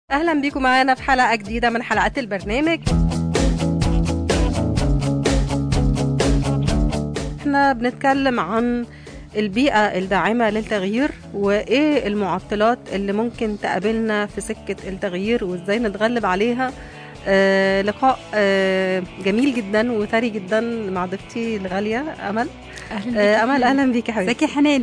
اهلا بيكم معانا في حلقه جديده من حلقات البرنامج احنا بنتكلم عن البيئة الداعمة للتغيير وإيه المعطلات اللي ممكن تقابلنا في سكة التغيير وإزاي نتغلب عليها آه لقاء آه جميل جدا وثري جدا مع ضيفتي الغالية أمل اهلا آه أمل أهلا بيكي يا حبيبتي ازيك يا حنان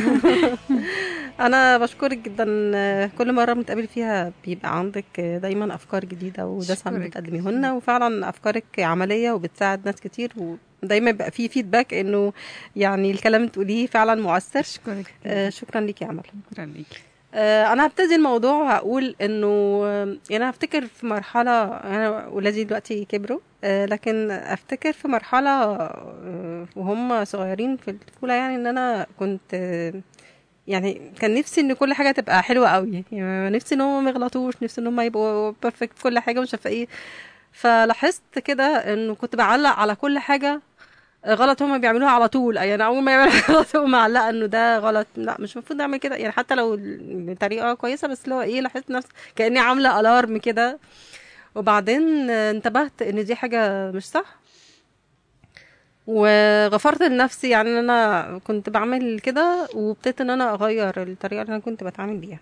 انا بشكرك جدا كل مره بنتقابل فيها بيبقى عندك دايما افكار جديده ودسم أشكرك. بتقدميه لنا وفعلا افكارك عمليه وبتساعد ناس كتير ودايما بيبقى في فيدباك انه يعني الكلام اللي بتقوليه فعلا مؤثر اشكرك آه، شكرا ليكي يا امل شكرا ليكي آه، انا هبتدي الموضوع وهقول انه آه، يعني انا افتكر في مرحله انا ولادي دلوقتي كبروا آه، لكن افتكر في مرحله آه، وهم صغيرين في الطفوله يعني ان انا كنت آه، يعني كان نفسي ان كل حاجه تبقى حلوه قوي يعني نفسي ان هم ما يغلطوش نفسي ان هم يبقوا بيرفكت في كل حاجه مش عارفه ايه فلاحظت كده انه كنت بعلق على كل حاجه غلط هما بيعملوها على طول يعني اول ما يعملوا غلط هما معلقه انه ده غلط لا مش المفروض نعمل كده يعني حتى لو بطريقه كويسه بس اللي هو ايه لاحظت نفسي كاني عامله الارم كده وبعدين انتبهت ان دي حاجه مش صح وغفرت لنفسي يعني ان انا كنت بعمل كده وابتديت ان انا اغير الطريقه اللي انا كنت بتعامل بيها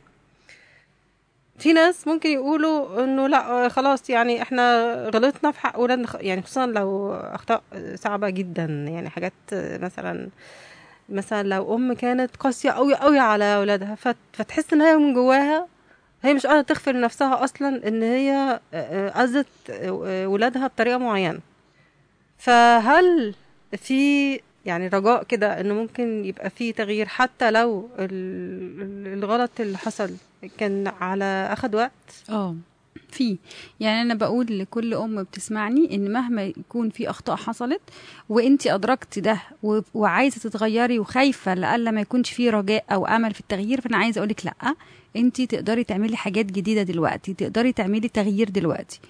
في ناس ممكن يقولوا انه لا خلاص يعني احنا غلطنا في حق ولادنا خ- يعني خصوصا لو اخطاء صعبه جدا يعني حاجات مثلا مثلا لو ام كانت قاسيه قوي قوي على اولادها فت- فتحس ان هي من جواها هي مش قادره تغفر لنفسها اصلا ان هي اذت ولادها بطريقه معينه فهل في يعني رجاء كده انه ممكن يبقى في تغيير حتى لو ال- ال- الغلط اللي حصل كان على اخد وقت اه في يعني انا بقول لكل ام بتسمعني ان مهما يكون في اخطاء حصلت وانت ادركت ده و- وعايزه تتغيري وخايفه لألا ما يكونش في رجاء او امل في التغيير فانا عايزه اقولك لا انت تقدري تعملي حاجات جديده دلوقتي تقدري تعملي تغيير دلوقتي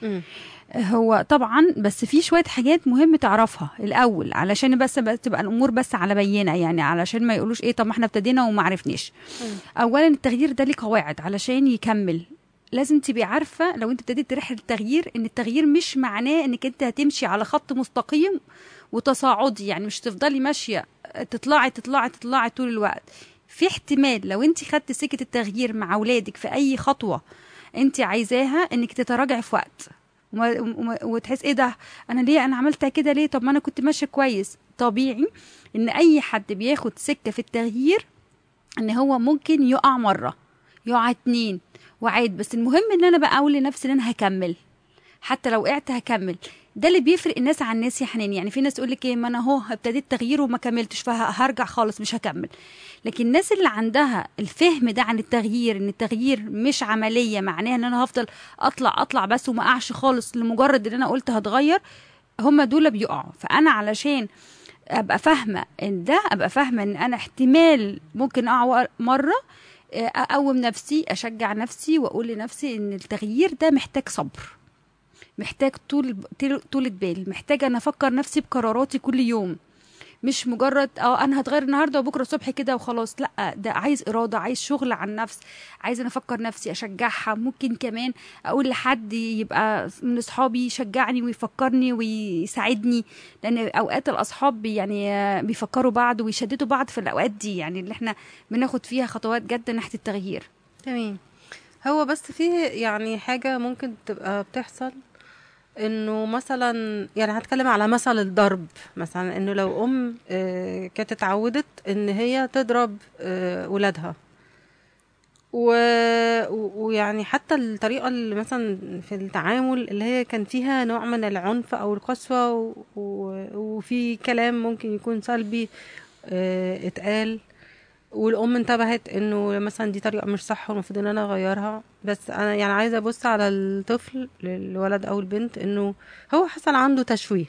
هو طبعا بس في شويه حاجات مهم تعرفها الاول علشان بس بس تبقى الامور بس على بينه يعني علشان ما يقولوش ايه طب ما احنا ابتدينا وما عرفناش اولا التغيير ده ليه قواعد علشان يكمل لازم تبقي عارفه لو انت ابتديت رحله التغيير ان التغيير مش معناه انك انت هتمشي على خط مستقيم وتصاعدي يعني مش تفضلي ماشيه تطلعي تطلعي تطلعي طول الوقت في احتمال لو انت خدت سكه التغيير مع اولادك في اي خطوه انت عايزاها انك تتراجعي في وقت وما وما وتحس ايه ده انا ليه انا عملت كده ليه طب ما انا كنت ماشيه كويس طبيعي ان اي حد بياخد سكه في التغيير ان هو ممكن يقع مره يقع اتنين وعاد بس المهم ان انا بقى اقول لنفسي ان انا هكمل حتى لو وقعت هكمل ده اللي بيفرق الناس عن الناس يا حنان يعني في ناس تقول لك ايه ما انا اهو ابتديت تغيير وما كملتش فهرجع خالص مش هكمل لكن الناس اللي عندها الفهم ده عن التغيير ان التغيير مش عمليه معناها ان انا هفضل اطلع اطلع بس وما اقعش خالص لمجرد ان انا قلت هتغير هم دول بيقعوا فانا علشان ابقى فاهمه ان ده ابقى فاهمه ان انا احتمال ممكن اقع مره آه، اقوم نفسي اشجع نفسي واقول لنفسي ان التغيير ده محتاج صبر محتاج طول طول- طولة بال محتاج انا افكر نفسي بقراراتي كل يوم مش مجرد اه انا هتغير النهارده وبكره الصبح كده وخلاص لا ده عايز اراده عايز شغل عن نفس عايز انا افكر نفسي اشجعها ممكن كمان اقول لحد يبقى من اصحابي يشجعني ويفكرني ويساعدني لان اوقات الاصحاب بي- يعني آه، بيفكروا بعض ويشددوا بعض في الاوقات دي يعني اللي احنا بناخد فيها خطوات جاده ناحيه التغيير تمام هو بس في يعني حاجة ممكن تبقى بتحصل انه مثلا يعني هتكلم على مثل الضرب مثلا انه لو ام آه، كانت اتعودت ان هي تضرب آه، ولادها و... و- ويعني حتى الطريقة اللي مثلا في التعامل اللي هي كان فيها نوع من العنف أو القسوة و... و... وفي كلام ممكن يكون سلبي آه، اتقال والام انتبهت انه مثلا دي طريقه مش صح والمفروض ان انا اغيرها بس انا يعني عايزه ابص على الطفل الولد او البنت انه هو حصل عنده تشويه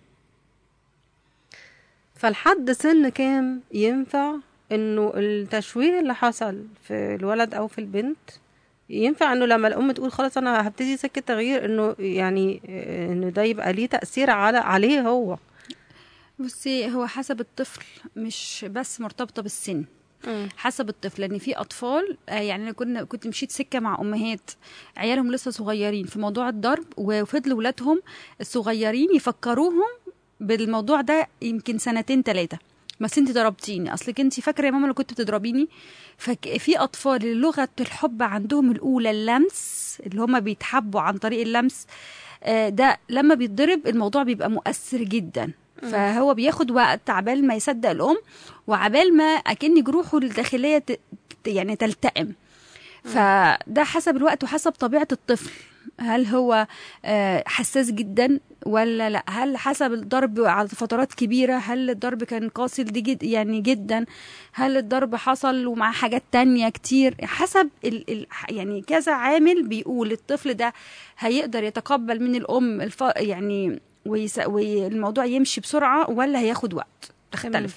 فلحد سن كام ينفع انه التشويه اللي حصل في الولد او في البنت ينفع انه لما الام تقول خلاص انا هبتدي سكه تغيير انه يعني آه، انه ده يبقى ليه تاثير على عليه هو بصي هو حسب الطفل مش بس مرتبطه بالسن مم. حسب الطفل لان في اطفال آه، يعني انا كنا كنت مشيت سكه مع امهات عيالهم لسه صغيرين في موضوع الضرب وفضلوا ولادهم الصغيرين يفكروهم بالموضوع ده يمكن سنتين ثلاثه بس انت ضربتيني اصلك انت فاكره يا ماما لو كنت بتضربيني ففي اطفال اللي لغه الحب عندهم الاولى اللمس اللي هم بيتحبوا عن طريق اللمس آه، ده لما بيتضرب الموضوع بيبقى مؤثر جدا فهو بياخد وقت عبال ما يصدق الام وعبال ما اكن جروحه الداخليه ت- ت- يعني تلتئم فده حسب الوقت وحسب طبيعه الطفل هل هو آه، حساس جدا ولا لا هل حسب الضرب على فترات كبيره هل الضرب كان قاسي دي جد يعني جدا هل الضرب حصل ومعاه حاجات تانية كتير حسب ال ال يعني كذا عامل بيقول الطفل ده هيقدر يتقبل من الام الف يعني ويس والموضوع يمشي بسرعه ولا هياخد وقت تختلف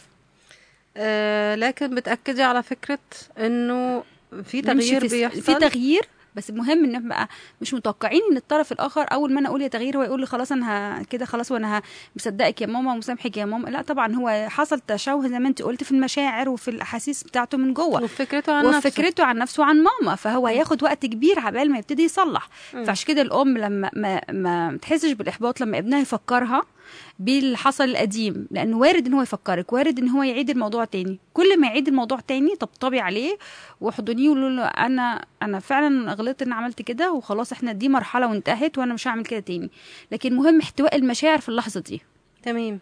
آه لكن بتاكدي على فكره انه في نمشي تغيير في, بيحصل في تغيير بس المهم ان نبقى مش متوقعين ان الطرف الاخر اول ما انا اقول يا تغيير هو يقول لي خلاص انا ه- كده خلاص وانا ه- مصدقك يا ماما ومسامحك يا ماما لا طبعا هو حصل تشوه زي ما انت قلت في المشاعر وفي الاحاسيس بتاعته من جوه وفكرته عن نفسه وفكرته عن نفسه وعن ماما فهو هياخد وقت كبير عبال ما يبتدي يصلح مم. فعشان كده الام لما ما ما تحسش بالاحباط لما ابنها يفكرها باللي حصل القديم لانه وارد ان هو يفكرك وارد ان هو يعيد الموضوع تاني كل ما يعيد الموضوع تاني طبطبي عليه واحضنيه وقولوا له انا انا فعلا غلطت ان عملت كده وخلاص احنا دي مرحله وانتهت وانا مش هعمل كده تاني لكن مهم احتواء المشاعر في اللحظه دي تمام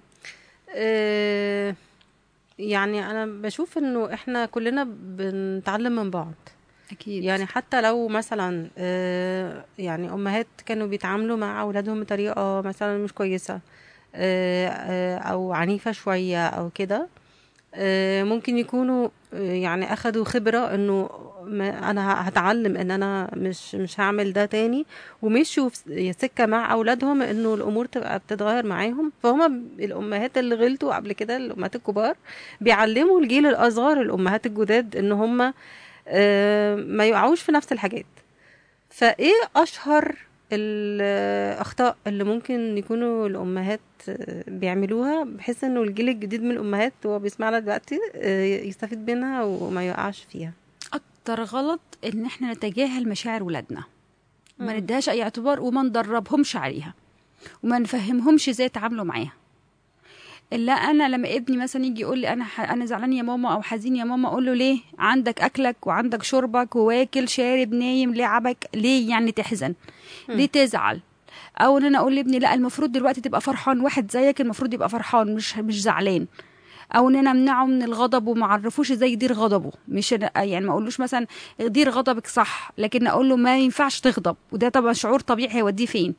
آه يعني انا بشوف انه احنا كلنا بنتعلم من بعض اكيد يعني حتى لو مثلا آه، يعني امهات كانوا بيتعاملوا مع اولادهم بطريقه مثلا مش كويسه آه، آه، او عنيفه شويه او كده آه، ممكن يكونوا آه، يعني اخدوا خبره انه ما انا هتعلم ان انا مش مش هعمل ده تاني ومشوا في سكه مع اولادهم انه الامور تبقى بتتغير معاهم فهم الامهات اللي غلطوا قبل كده الامهات الكبار بيعلموا الجيل الاصغر الامهات الجداد ان هم آه، ما يقعوش في نفس الحاجات فايه اشهر الاخطاء اللي ممكن يكونوا الامهات آه، بيعملوها بحيث انه الجيل الجديد من الامهات هو بيسمعنا دلوقتي آه، يستفيد منها وما يقعش فيها اكتر غلط ان احنا نتجاهل مشاعر ولادنا ما مم. نديهاش اي اعتبار وما ندربهمش عليها وما نفهمهمش ازاي يتعاملوا معاها الا انا لما ابني مثلا يجي يقول لي انا ح... انا زعلان يا ماما او حزين يا ماما اقول له ليه عندك اكلك وعندك شربك وواكل شارب نايم لعبك ليه يعني تحزن مم. ليه تزعل او ان انا اقول لابني لا المفروض دلوقتي تبقى فرحان واحد زيك المفروض يبقى فرحان مش مش زعلان او ان انا امنعه من الغضب وما اعرفوش ازاي يدير غضبه مش أنا- يعني ما اقولوش مثلا دير غضبك صح لكن اقول له ما ينفعش تغضب وده طبعا شعور طبيعي هيوديه فين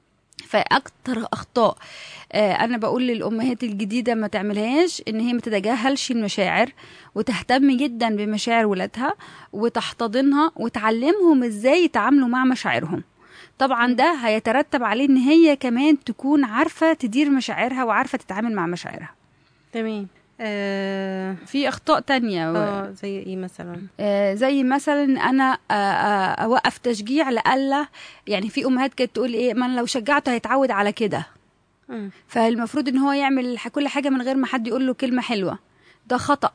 فاكتر اخطاء آه، انا بقول للامهات الجديده ما تعملهاش ان هي ما تتجاهلش المشاعر وتهتم جدا بمشاعر ولادها وتحتضنها وتعلمهم ازاي يتعاملوا مع مشاعرهم طبعا ده هيترتب عليه ان هي كمان تكون عارفه تدير مشاعرها وعارفه تتعامل مع مشاعرها تمام آه في اخطاء تانية و... اه زي ايه مثلا آه، زي مثلا انا آه، آه، اوقف تشجيع لألا يعني في امهات كانت تقول ايه ما أنا لو شجعته هيتعود على كده مم. فالمفروض ان هو يعمل ح- كل حاجه من غير ما حد يقول له كلمه حلوه ده خطأ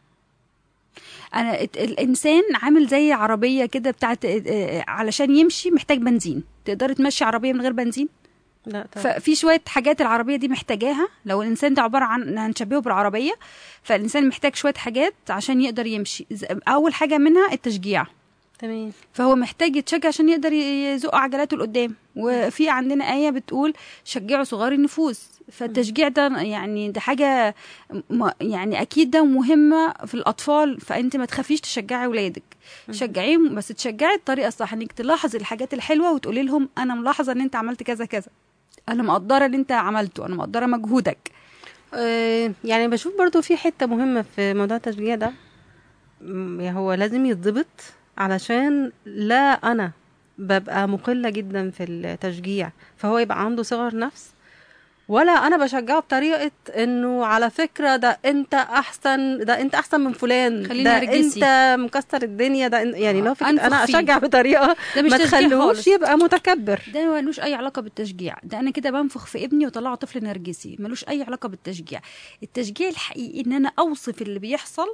انا ات- الانسان عامل زي عربيه كده بتاعت آه، آه، علشان يمشي محتاج بنزين تقدر تمشي عربيه من غير بنزين لا طبعا ففي شويه حاجات العربيه دي محتاجاها لو الانسان ده عباره عن هنشبهه بالعربيه فالانسان محتاج شويه حاجات عشان يقدر يمشي ز- اول حاجه منها التشجيع تمام فهو محتاج يتشجع عشان يقدر ي- يزق عجلاته لقدام وفي عندنا آية بتقول شجعوا صغار النفوس فالتشجيع ده يعني ده حاجة م- يعني أكيد ده مهمة في الأطفال فأنت ما تخافيش تشجعي ولادك شجعيهم بس تشجعي الطريقة الصح إنك تلاحظي الحاجات الحلوة وتقولي لهم أنا ملاحظة إن أنت عملت كذا كذا أنا مقدرة اللي أنت عملته أنا مقدرة مجهودك آه، يعني بشوف برضو في حتة مهمة في موضوع التشجيع ده م- هو لازم يتضبط علشان لا أنا ببقى مقلة جدا في التشجيع فهو يبقى عنده صغر نفس ولا انا بشجعه بطريقه انه على فكره ده انت احسن ده انت احسن من فلان خليني ده نرجسي. انت مكسر الدنيا ده إن- يعني لو فكره أنفخ انا فيه. اشجع بطريقه ده مش ما تشجيع تخلوش خالص. يبقى متكبر ده ملوش اي علاقه بالتشجيع ده انا كده بنفخ في ابني وطلعه طفل نرجسي ملوش اي علاقه بالتشجيع التشجيع الحقيقي ان انا اوصف اللي بيحصل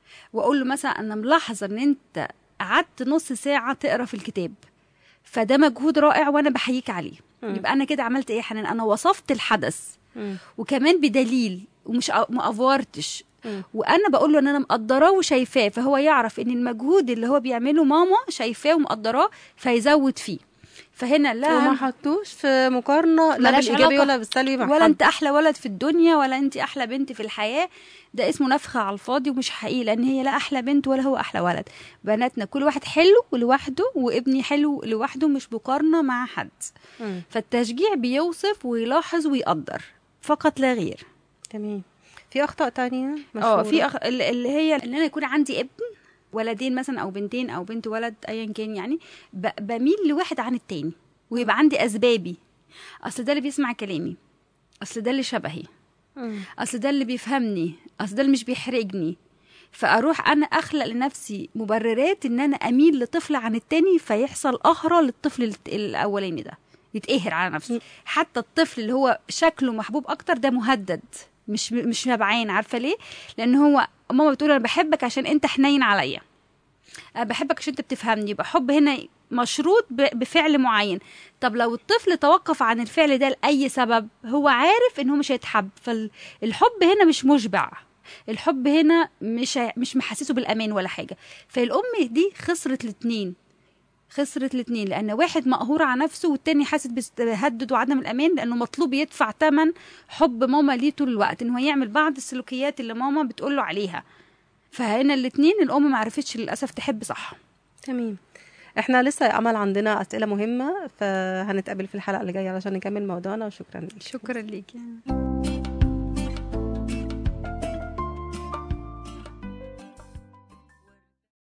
واقول له مثلا انا ملاحظه ان انت قعدت نص ساعه تقرا في الكتاب فده مجهود رائع وانا بحييك عليه مم. يبقى انا كده عملت ايه يا حنان انا وصفت الحدث مم. وكمان بدليل ومش أ- ما افورتش مم. وانا بقول له ان انا مقدراه وشايفاه فهو يعرف ان المجهود اللي هو بيعمله ماما شايفاه ومقدراه فيزود فيه فهنا لا وما هم- حطوش في مقارنه لا ملهاش بالايجابي علاقة ولا بالسلبي مع ولا حد. انت احلى ولد في الدنيا ولا انت احلى بنت في الحياه ده اسمه نفخه على الفاضي ومش حقيقي لان هي لا احلى بنت ولا هو احلى ولد بناتنا كل واحد حلو لوحده وابني حلو لوحده مش مقارنه مع حد مم. فالتشجيع بيوصف ويلاحظ ويقدر فقط لا غير تمام في اخطاء تانية اه مشهورة؟ في أخ... ال- اللي هي ان انا يكون عندي ابن ولدين مثلا او بنتين او بنت ولد ايا كان يعني ب... بميل لواحد عن التاني ويبقى عندي اسبابي اصل ده اللي بيسمع كلامي اصل ده اللي شبهي مم. اصل ده اللي بيفهمني اصل ده اللي مش بيحرجني فاروح انا اخلق لنفسي مبررات ان انا اميل لطفل عن التاني فيحصل قهره للطفل الت- الاولاني ده يتقهر على نفسه حتى الطفل اللي هو شكله محبوب اكتر ده مهدد مش مش نبعان عارفه ليه لان هو ماما بتقول انا بحبك عشان انت حنين عليا انا بحبك عشان انت بتفهمني يبقى حب هنا مشروط ب- بفعل معين طب لو الطفل توقف عن الفعل ده لاي سبب هو عارف ان هو مش هيتحب فالحب هنا مش مشبع الحب هنا مش هي- مش محسسه بالامان ولا حاجه فالام دي خسرت الاتنين خسرت الاتنين لان واحد مقهور على نفسه والتاني حاسس بتهدد وعدم الامان لانه مطلوب يدفع ثمن حب ماما ليه طول الوقت ان هو يعمل بعض السلوكيات اللي ماما بتقوله عليها فهنا الاتنين الام ما عرفتش للاسف تحب صح تمام احنا لسه يا امل عندنا اسئله مهمه فهنتقابل في الحلقه اللي جايه علشان نكمل موضوعنا وشكرا لك شكرا ليكي